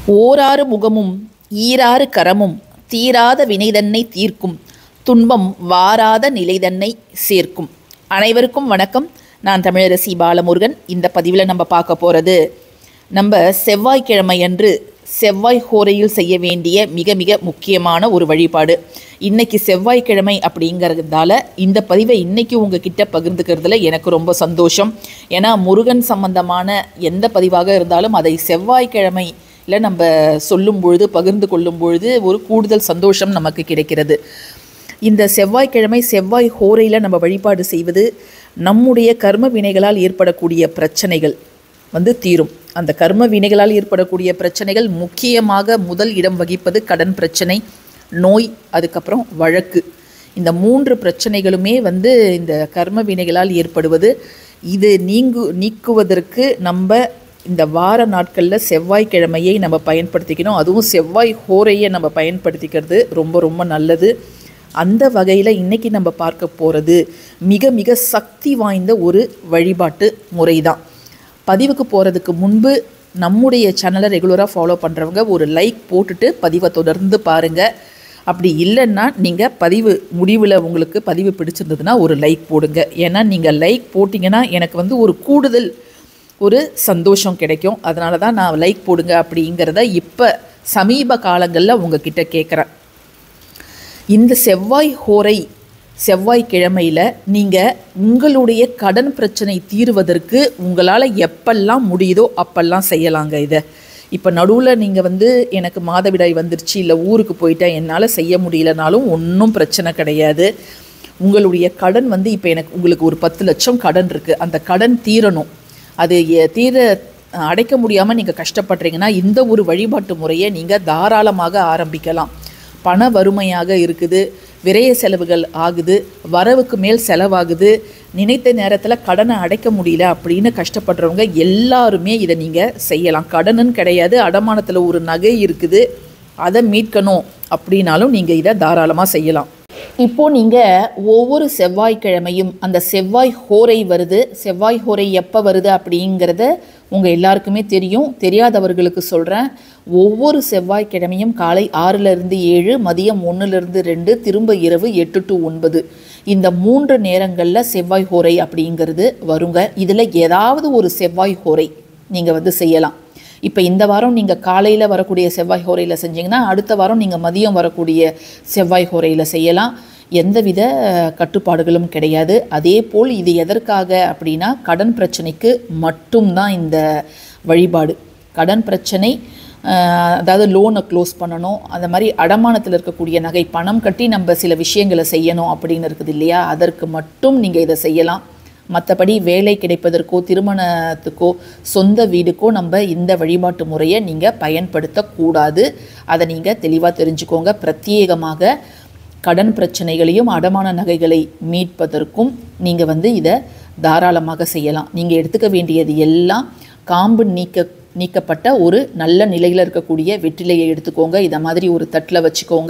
ஓராறு முகமும் ஈராறு கரமும் தீராத வினைதன்னை தீர்க்கும் துன்பம் வாராத நிலைதன்னை சேர்க்கும் அனைவருக்கும் வணக்கம் நான் தமிழரசி பாலமுருகன் இந்த பதிவில் நம்ம பார்க்க போகிறது நம்ம செவ்வாய்க்கிழமை அன்று செவ்வாய் ஹோரையில் செய்ய வேண்டிய மிக மிக முக்கியமான ஒரு வழிபாடு இன்னைக்கு செவ்வாய்க்கிழமை அப்படிங்கிறதால இந்த பதிவை இன்னைக்கு உங்ககிட்ட பகிர்ந்துக்கிறதுல எனக்கு ரொம்ப சந்தோஷம் ஏன்னா முருகன் சம்பந்தமான எந்த பதிவாக இருந்தாலும் அதை செவ்வாய்க்கிழமை இல்லை நம்ம சொல்லும் பொழுது பகிர்ந்து கொள்ளும் பொழுது ஒரு கூடுதல் சந்தோஷம் நமக்கு கிடைக்கிறது இந்த செவ்வாய்க்கிழமை செவ்வாய் ஹோரையில் நம்ம வழிபாடு செய்வது நம்முடைய கர்ம வினைகளால் ஏற்படக்கூடிய பிரச்சனைகள் வந்து தீரும் அந்த கர்ம வினைகளால் ஏற்படக்கூடிய பிரச்சனைகள் முக்கியமாக முதல் இடம் வகிப்பது கடன் பிரச்சனை நோய் அதுக்கப்புறம் வழக்கு இந்த மூன்று பிரச்சனைகளுமே வந்து இந்த கர்ம வினைகளால் ஏற்படுவது இது நீங்கு நீக்குவதற்கு நம்ம இந்த வார நாட்களில் செவ்வாய்க்கிழமையை நம்ம பயன்படுத்திக்கணும் அதுவும் செவ்வாய் ஹோரையை நம்ம பயன்படுத்திக்கிறது ரொம்ப ரொம்ப நல்லது அந்த வகையில் இன்றைக்கி நம்ம பார்க்க போகிறது மிக மிக சக்தி வாய்ந்த ஒரு வழிபாட்டு முறை தான் பதிவுக்கு போகிறதுக்கு முன்பு நம்முடைய சேனலை ரெகுலராக ஃபாலோ பண்ணுறவங்க ஒரு லைக் போட்டுட்டு பதிவை தொடர்ந்து பாருங்கள் அப்படி இல்லைன்னா நீங்கள் பதிவு முடிவில் உங்களுக்கு பதிவு பிடிச்சிருந்ததுன்னா ஒரு லைக் போடுங்க ஏன்னா நீங்கள் லைக் போட்டிங்கன்னா எனக்கு வந்து ஒரு கூடுதல் ஒரு சந்தோஷம் கிடைக்கும் அதனால தான் நான் லைக் போடுங்க அப்படிங்கிறத இப்போ சமீப காலங்களில் உங்ககிட்ட கேட்குறேன் இந்த செவ்வாய் ஹோரை செவ்வாய்க்கிழமையில் நீங்கள் உங்களுடைய கடன் பிரச்சனை தீர்வதற்கு உங்களால் எப்பெல்லாம் முடியுதோ அப்பெல்லாம் செய்யலாங்க இதை இப்போ நடுவில் நீங்கள் வந்து எனக்கு மாதவிடாய் வந்துருச்சு இல்லை ஊருக்கு போயிட்டேன் என்னால் செய்ய முடியலனாலும் ஒன்றும் பிரச்சனை கிடையாது உங்களுடைய கடன் வந்து இப்போ எனக்கு உங்களுக்கு ஒரு பத்து லட்சம் கடன் இருக்குது அந்த கடன் தீரணும் அது எ- தீர அடைக்க முடியாமல் நீங்கள் கஷ்டப்படுறீங்கன்னா இந்த ஒரு வழிபாட்டு முறையை நீங்கள் தாராளமாக ஆரம்பிக்கலாம் பண வறுமையாக இருக்குது விரய செலவுகள் ஆகுது வரவுக்கு மேல் செலவாகுது நினைத்த நேரத்தில் கடனை அடைக்க முடியல அப்படின்னு கஷ்டப்படுறவங்க எல்லாருமே இதை நீங்கள் செய்யலாம் கடனுன்னு கிடையாது அடமானத்தில் ஒரு நகை இருக்குது அதை மீட்கணும் அப்படின்னாலும் நீங்கள் இதை தாராளமாக செய்யலாம் இப்போ நீங்கள் ஒவ்வொரு செவ்வாய்க்கிழமையும் அந்த செவ்வாய் ஹோரை வருது செவ்வாய் ஹோரை எப்போ வருது அப்படிங்கிறத உங்கள் எல்லாருக்குமே தெரியும் தெரியாதவர்களுக்கு சொல்கிறேன் ஒவ்வொரு செவ்வாய்க்கிழமையும் காலை ஆறிலிருந்து ஏழு மதியம் ஒன்றுலேருந்து ரெண்டு திரும்ப இரவு எட்டு டு ஒன்பது இந்த மூன்று நேரங்களில் செவ்வாய் ஹோரை அப்படிங்கிறது வருங்க இதில் ஏதாவது ஒரு செவ்வாய் ஹோரை நீங்கள் வந்து செய்யலாம் இப்போ இந்த வாரம் நீங்கள் காலையில் வரக்கூடிய செவ்வாய் ஹோரையில் செஞ்சீங்கன்னா அடுத்த வாரம் நீங்கள் மதியம் வரக்கூடிய செவ்வாய் ஹோரையில் செய்யலாம் எந்தவித அஹ், கட்டுப்பாடுகளும் கிடையாது அதே போல் இது எதற்காக அப்படின்னா கடன் பிரச்சனைக்கு மட்டும்தான் இந்த வழிபாடு கடன் பிரச்சனை அஹ், அதாவது லோனை க்ளோஸ் பண்ணணும் அந்த மாதிரி அடமானத்தில் இருக்கக்கூடிய நகை பணம் கட்டி நம்ம சில விஷயங்களை செய்யணும் அப்படின்னு இருக்குது இல்லையா அதற்கு மட்டும் நீங்கள் இதை செய்யலாம் மற்றபடி வேலை கிடைப்பதற்கோ திருமணத்துக்கோ சொந்த வீடுக்கோ நம்ம இந்த வழிபாட்டு முறையை நீங்கள் பயன்படுத்தக்கூடாது அதை நீங்கள் தெளிவாக தெரிஞ்சுக்கோங்க பிரத்யேகமாக கடன் பிரச்சனைகளையும் அடமான நகைகளை மீட்பதற்கும் நீங்கள் வந்து இதை தாராளமாக செய்யலாம் நீங்கள் எடுத்துக்க வேண்டியது எல்லாம் காம்பு நீக்க நீக்கப்பட்ட ஒரு நல்ல நிலையில் இருக்கக்கூடிய வெற்றிலையை எடுத்துக்கோங்க இதை மாதிரி ஒரு தட்டில் வச்சுக்கோங்க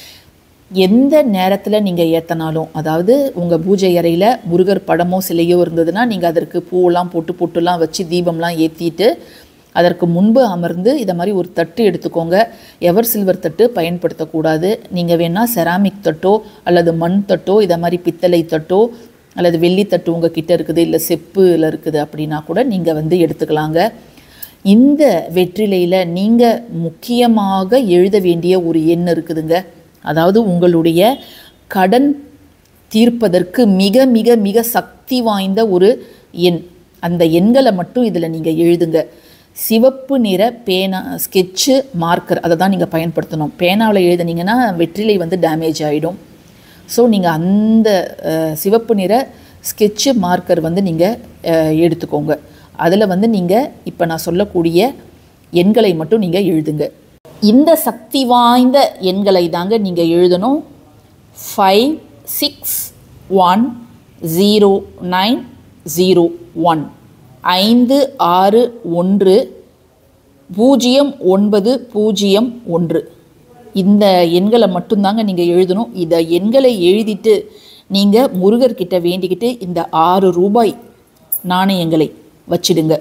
எந்த நேரத்தில் நீங்கள் ஏற்றினாலும் அதாவது உங்கள் பூஜை அறையில் முருகர் படமோ சிலையோ இருந்ததுன்னா நீங்கள் அதற்கு பூவெல்லாம் போட்டு பொட்டுலாம் வச்சு தீபம்லாம் ஏற்றிட்டு அதற்கு முன்பு அமர்ந்து இதை மாதிரி ஒரு தட்டு எடுத்துக்கோங்க எவர் சில்வர் தட்டு பயன்படுத்தக்கூடாது நீங்கள் வேணால் செராமிக் தட்டோ அல்லது மண் தட்டோ இதை மாதிரி பித்தளை தட்டோ அல்லது வெள்ளி தட்டு உங்கள் கிட்ட இருக்குது இல்லை செப்புல இருக்குது அப்படின்னா கூட நீங்கள் வந்து எடுத்துக்கலாங்க இந்த வெற்றிலையில் நீங்கள் முக்கியமாக எழுத வேண்டிய ஒரு எண் இருக்குதுங்க அதாவது உங்களுடைய கடன் தீர்ப்பதற்கு மிக மிக மிக சக்தி வாய்ந்த ஒரு எண் அந்த எண்களை மட்டும் இதில் நீங்கள் எழுதுங்க சிவப்பு நிற பேனா ஸ்கெட்சு மார்க்கர் அதை தான் நீங்கள் பயன்படுத்தணும் பேனாவில் எழுதுனீங்கன்னா வெற்றிலை வந்து டேமேஜ் ஆகிடும் ஸோ நீங்கள் அந்த அஹ், சிவப்பு நிற ஸ்கெட்சு மார்க்கர் வந்து நீங்கள் எடுத்துக்கோங்க அதில் வந்து நீங்கள் இப்போ நான் சொல்லக்கூடிய எண்களை மட்டும் நீங்கள் எழுதுங்க இந்த சக்தி வாய்ந்த எண்களை தாங்க நீங்கள் எழுதணும் five six one zero nine zero one ஐந்து ஆறு ஒன்று பூஜ்ஜியம் ஒன்பது பூஜ்ஜியம் ஒன்று இந்த எண்களை மட்டும்தாங்க நீங்கள் எழுதணும் இந்த எண்களை எழுதிட்டு நீங்கள் முருகர்கிட்ட வேண்டிக்கிட்டு இந்த ஆறு ரூபாய் நாணயங்களை வச்சிடுங்க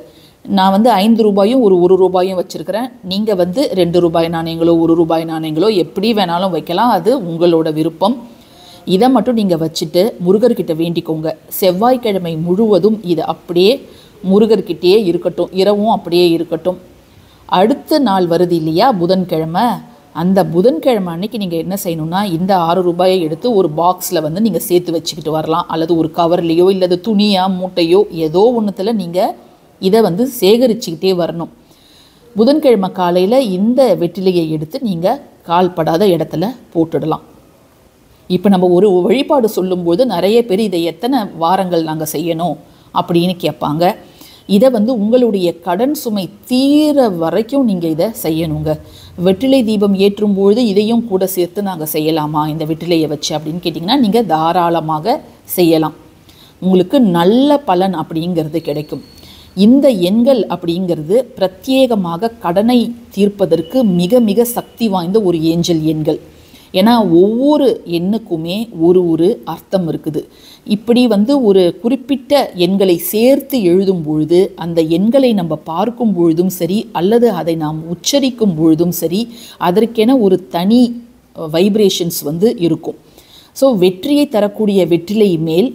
நான் வந்து ஐந்து ரூபாயும் ஒரு ஒரு ரூபாயும் வச்சுருக்கிறேன் நீங்கள் வந்து ரெண்டு ரூபாய் நாணயங்களோ ஒரு ரூபாய் நாணயங்களோ எப்படி வேணாலும் வைக்கலாம் அது உங்களோட விருப்பம் இதை மட்டும் நீங்கள் வச்சுட்டு முருகர்கிட்ட வேண்டிக்கோங்க செவ்வாய்க்கிழமை முழுவதும் இது அப்படியே முருகர்கிட்டயே இருக்கட்டும் இரவும் அப்படியே இருக்கட்டும் அடுத்த நாள் வருது இல்லையா புதன்கிழமை அந்த புதன்கிழமை அன்னைக்கு நீங்கள் என்ன செய்யணும்னா இந்த ஆறு ரூபாயை எடுத்து ஒரு பாக்ஸில் வந்து நீங்கள் சேர்த்து வச்சுக்கிட்டு வரலாம் அல்லது ஒரு கவர்லேயோ இல்லது துணியா மூட்டையோ ஏதோ ஒன்றுத்தில் நீங்கள் இதை வந்து சேகரிச்சுக்கிட்டே வரணும் புதன்கிழமை காலையில் இந்த வெற்றிலையை எடுத்து நீங்கள் கால்படாத இடத்துல போட்டுடலாம் இப்போ நம்ம ஒரு வழிபாடு சொல்லும்போது நிறைய பேர் இதை எத்தனை வாரங்கள் நாங்கள் செய்யணும் அப்படின்னு கேட்பாங்க இதை வந்து உங்களுடைய கடன் சுமை தீர வரைக்கும் நீங்கள் இதை செய்யணுங்க வெற்றிலை தீபம் ஏற்றும் பொழுது இதையும் கூட சேர்த்து நாங்கள் செய்யலாமா இந்த வெற்றிலையை வச்சு அப்படின்னு கேட்டிங்கன்னா நீங்கள் தாராளமாக செய்யலாம் உங்களுக்கு நல்ல பலன் அப்படிங்கிறது கிடைக்கும் இந்த எண்கள் அப்படிங்கிறது பிரத்யேகமாக கடனை தீர்ப்பதற்கு மிக மிக சக்தி வாய்ந்த ஒரு ஏஞ்சல் எண்கள் ஏன்னா ஒவ்வொரு எண்ணுக்குமே ஒரு ஒரு அர்த்தம் இருக்குது இப்படி வந்து ஒரு குறிப்பிட்ட எண்களை சேர்த்து எழுதும் பொழுது அந்த எண்களை நம்ம பார்க்கும் பொழுதும் சரி அல்லது அதை நாம் உச்சரிக்கும் பொழுதும் சரி அதற்கென ஒரு தனி வைப்ரேஷன்ஸ் வந்து இருக்கும் ஸோ வெற்றியை தரக்கூடிய வெற்றிலை மேல்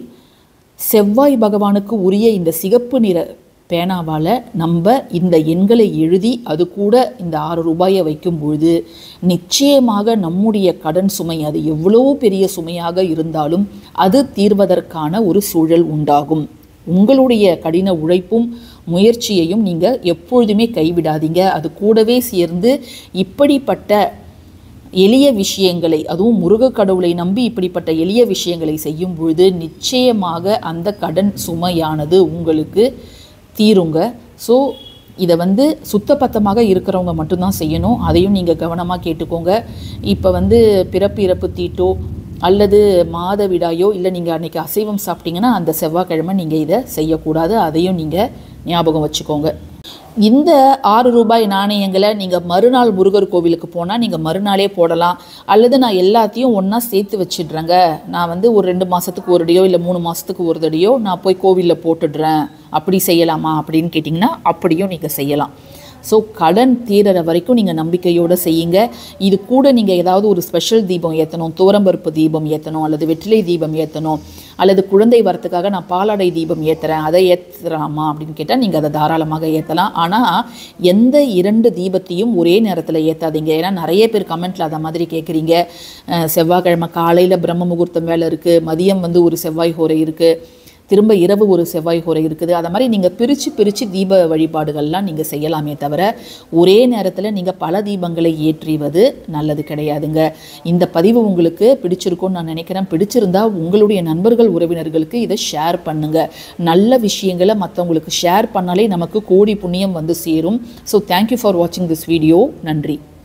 செவ்வாய் பகவானுக்கு உரிய இந்த சிகப்பு நிற பேனாவால் நம்ம இந்த எண்களை எழுதி அது கூட இந்த ஆறு ரூபாயை வைக்கும் பொழுது நிச்சயமாக நம்முடைய கடன் சுமை அது எவ்வளோ பெரிய சுமையாக இருந்தாலும் அது தீர்வதற்கான ஒரு சூழல் உண்டாகும் உங்களுடைய கடின உழைப்பும் முயற்சியையும் நீங்கள் எப்பொழுதுமே கைவிடாதீங்க அது கூடவே சேர்ந்து இப்படிப்பட்ட எளிய விஷயங்களை அதுவும் முருக கடவுளை நம்பி இப்படிப்பட்ட எளிய விஷயங்களை செய்யும் பொழுது நிச்சயமாக அந்த கடன் சுமையானது உங்களுக்கு தீருங்க ஸோ இதை வந்து சுத்தபத்தமாக இருக்கிறவங்க மட்டும்தான் செய்யணும் அதையும் நீங்கள் கவனமாக கேட்டுக்கோங்க இப்போ வந்து பிறப்பு இறப்பு தீட்டோ அல்லது மாதவிடாயோ இல்லை நீங்கள் அன்றைக்கி அசைவம் சாப்பிட்டீங்கன்னா அந்த செவ்வாய்க்கிழமை நீங்கள் இதை செய்யக்கூடாது அதையும் நீங்கள் ஞாபகம் வச்சுக்கோங்க இந்த ஆறு ரூபாய் நாணயங்களை நீங்கள் மறுநாள் முருகர் கோவிலுக்கு போனால் நீங்கள் மறுநாளே போடலாம் அல்லது நான் எல்லாத்தையும் ஒன்றா சேர்த்து வச்சிடுறேங்க நான் வந்து ஒரு ரெண்டு மாதத்துக்கு ஒரு தடையோ இல்லை மூணு மாதத்துக்கு ஒரு தடையோ நான் போய் கோவிலில் போட்டுடுறேன் அப்படி செய்யலாமா அப்படின்னு கேட்டிங்கன்னா அப்படியும் நீங்கள் செய்யலாம் ஸோ கடன் தீரற வரைக்கும் நீங்கள் நம்பிக்கையோடு செய்யுங்க இது கூட நீங்கள் ஏதாவது ஒரு ஸ்பெஷல் தீபம் ஏற்றணும் துவரம்பருப்பு தீபம் ஏற்றணும் அல்லது வெற்றிலை தீபம் ஏற்றணும் அல்லது குழந்தை வரத்துக்காக நான் பாலாடை தீபம் ஏற்றுறேன் அதை ஏற்றுறாமா அப்படின்னு கேட்டால் நீங்கள் அதை தாராளமாக ஏற்றலாம் ஆனால் எந்த இரண்டு தீபத்தையும் ஒரே நேரத்தில் ஏற்றாதீங்க ஏன்னா நிறைய பேர் கமெண்ட்டில் அதை மாதிரி கேட்குறீங்க அஹ் செவ்வாய்க்கிழமை காலையில் பிரம்ம முகூர்த்தம் வேலை இருக்குது மதியம் வந்து ஒரு செவ்வாய் ஹோரை இருக்குது திரும்ப இரவு ஒரு செவ்வாய் ஹோரை இருக்குது அதை மாதிரி நீங்கள் பிரித்து பிரித்து தீப வழிபாடுகள்லாம் நீங்கள் செய்யலாமே தவிர ஒரே நேரத்தில் நீங்கள் பல தீபங்களை ஏற்றிவது நல்லது கிடையாதுங்க இந்த பதிவு உங்களுக்கு பிடிச்சிருக்கும்னு நான் நினைக்கிறேன் பிடிச்சிருந்தா உங்களுடைய நண்பர்கள் உறவினர்களுக்கு இதை ஷேர் பண்ணுங்கள் நல்ல விஷயங்களை மற்றவங்களுக்கு ஷேர் பண்ணாலே நமக்கு கோடி புண்ணியம் வந்து சேரும் ஸோ தேங்க்யூ ஃபார் வாட்சிங் திஸ் வீடியோ நன்றி